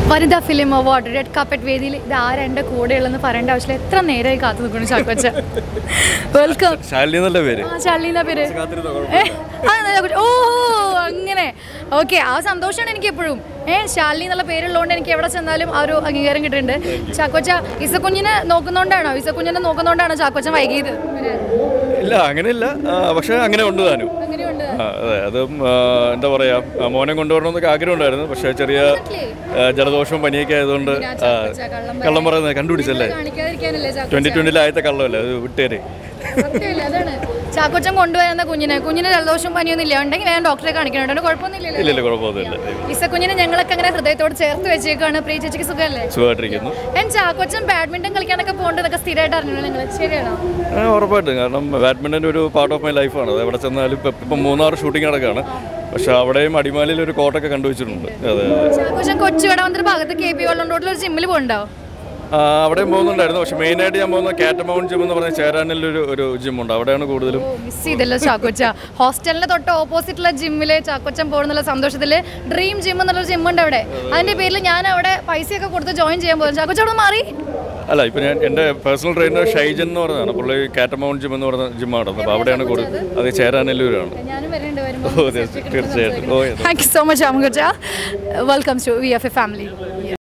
വനിതാ film award red carpet വേദിയിൽ ഇത് ആരാ എൻ്റെ കൂടെയുള്ളതെന്ന് പറയേണ്ട ആവശ്യമില്ല എത്ര നേരമായി കാത്തു നിൽക്കുന്നു ചാക്കോച്ച വെൽക്കം ശാലിനി എന്നല്ല പേര് ആ ശാലിന പേര് ഏ, അതെന്താ ചാക്കോച്ച? ഓ അങ്ങനെ ഓക്കെ ആ സന്തോഷമാണ് എനിക്ക് എപ്പോഴും ഏ ശാലിനി എന്നുള്ള പേരുള്ളതുകൊണ്ട് എനിക്ക് എവിടെ ചെന്നാലും ആ ഒരു അംഗീകാരം കിട്ടുന്നുണ്ട് ചാക്കോച്ച ഇസക്കുഞ്ഞിനെ നോക്കുന്നോണ്ടാണോ ഇസക്കുഞ്ഞിനെ നോക്കുന്നോണ്ടാണോ ചാക്കോച്ചൻ വൈകിയത് ഇല്ല അങ്ങനെയില്ല ആ, പക്ഷേ അങ്ങനെ ഉണ്ട് താനും അങ്ങനെയുണ്ട് ആ, അതെ അതും ആ, എന്താ പറയാ ആ, മോനെ കൊണ്ടുവരണമെന്നൊക്കെ ആഗ്രഹം ഉണ്ടായിരുന്നു പക്ഷേ ചെറിയ ആ, ജലദോഷവും പനിയൊക്കെ ആയതുകൊണ്ട് ആ, കള്ളം പറയുന്നത് കണ്ടുപിടിച്ചല്ലേ കാണിക്കാതിരിക്കാനല്ലേ ചാക്കോച്ച ട്വന്റി ട്വന്റിയിൽ ആയത്തെ കള്ളമല്ലേ അത് വിട്ടേര് സത്യമില്ല, അതാണ് ചാക്കോച്ചൻ കൊണ്ടുവരുന്ന കുഞ്ഞിനെ കുഞ്ഞിന് ജലദോഷം പനിയൊന്നും ഇല്ല ഉണ്ടെങ്കിൽ ഞാൻ ഡോക്ടറെ കാണിക്കണുണ്ട് കുഴപ്പമൊന്നുമില്ലല്ലോ ഇല്ലല്ലോ കുഴപ്പമൊന്നുമില്ല ഇസക്കുഞ്ഞിനെ ഞങ്ങളൊക്കെ അങ്ങനെ ഹൃദയത്തോട് ചേർത്ത് വെച്ചേക്കാണ് പ്രിയ ചേച്ചിക്ക് സുഖമല്ലേ സുഖമായിട്ടിരിക്കുന്നു ഞാൻ ചാക്കോച്ചൻ ബാഡ്മിന്റൺ കളിക്കാനൊക്കെ പോകേണ്ടതൊക്കെ സ്ഥിരമായിട്ട് അറിഞ്ഞു നിങ്ങൾ ശരിയാണോ ആ, ഉറപ്പായിട്ടും കാരണം ബാഡ്മിൻ്റൺ ഒരു പാർട്ട് ഓഫ് മൈ ലൈഫാണ് അത് എവിടെ ചെന്നാലും ഇപ്പം ഇപ്പം മൂന്നാർ ഷൂട്ടിംഗ് നടക്കുകയാണ് പക്ഷെ അവിടെയും അടിമാലിയിൽ ഒരു കോട്ടൊക്കെ കണ്ടുവച്ചിട്ടുണ്ട് അതെ അതെ ചാക്കോച്ചൻ കൊച്ചു കടവന്തര ഭാഗത്ത് കെ പി വള്ളം റോഡിൽ ഒരു ജിമ്മിൽ പോകണ്ടോ ആ, അവിടെയും പോകുന്നുണ്ടായിരുന്നു പക്ഷെ മെയിനായിട്ട് ഞാൻ പോകുന്ന കാറ്റമൗണ്ട് ജിം എന്ന് പറഞ്ഞ ചേരാനിൽ ഒരു ഒരു ജിമ്മുണ്ട് അവിടെയാണ് കൂടുതലും മിസ് ചെയ്തല്ലോ ചാക്കോച്ച ഹോസ്റ്റലിന്റെ തൊട്ട് ഓപ്പോസിറ്റുള്ള ജിമ്മില് ചാക്കോച്ചൻ പോകുന്നുള്ള സന്തോഷത്തില് ഡ്രീം ജിം എന്നുള്ള ജിം ഉണ്ട് അവിടെ അതിന്റെ പേരിൽ ഞാൻ അവിടെ പൈസയൊക്കെ കൊടുത്ത് ജോയിൻ ചെയ്യാൻ പോകുന്നു ചാക്കോച്ച അവിടെ മാറി അല്ല ഇപ്പം ഞാൻ എൻ്റെ പേഴ്സണൽ ട്രെയിനർ ഷൈജൻ എന്ന് പറഞ്ഞതാണ് പുള്ളി കാറ്റമൗണ്ട് ജിം എന്ന് പറഞ്ഞ ജിമ്മാണ് അപ്പോൾ അവിടെയാണ് കൂടുതൽ അത് ചേരാനെല്ലൂരാണ് ഞാനും വരേണ്ടി ഓ തീർച്ചയായിട്ടും ഓ Thank you so much, Amgaja. Welcome to VFA family.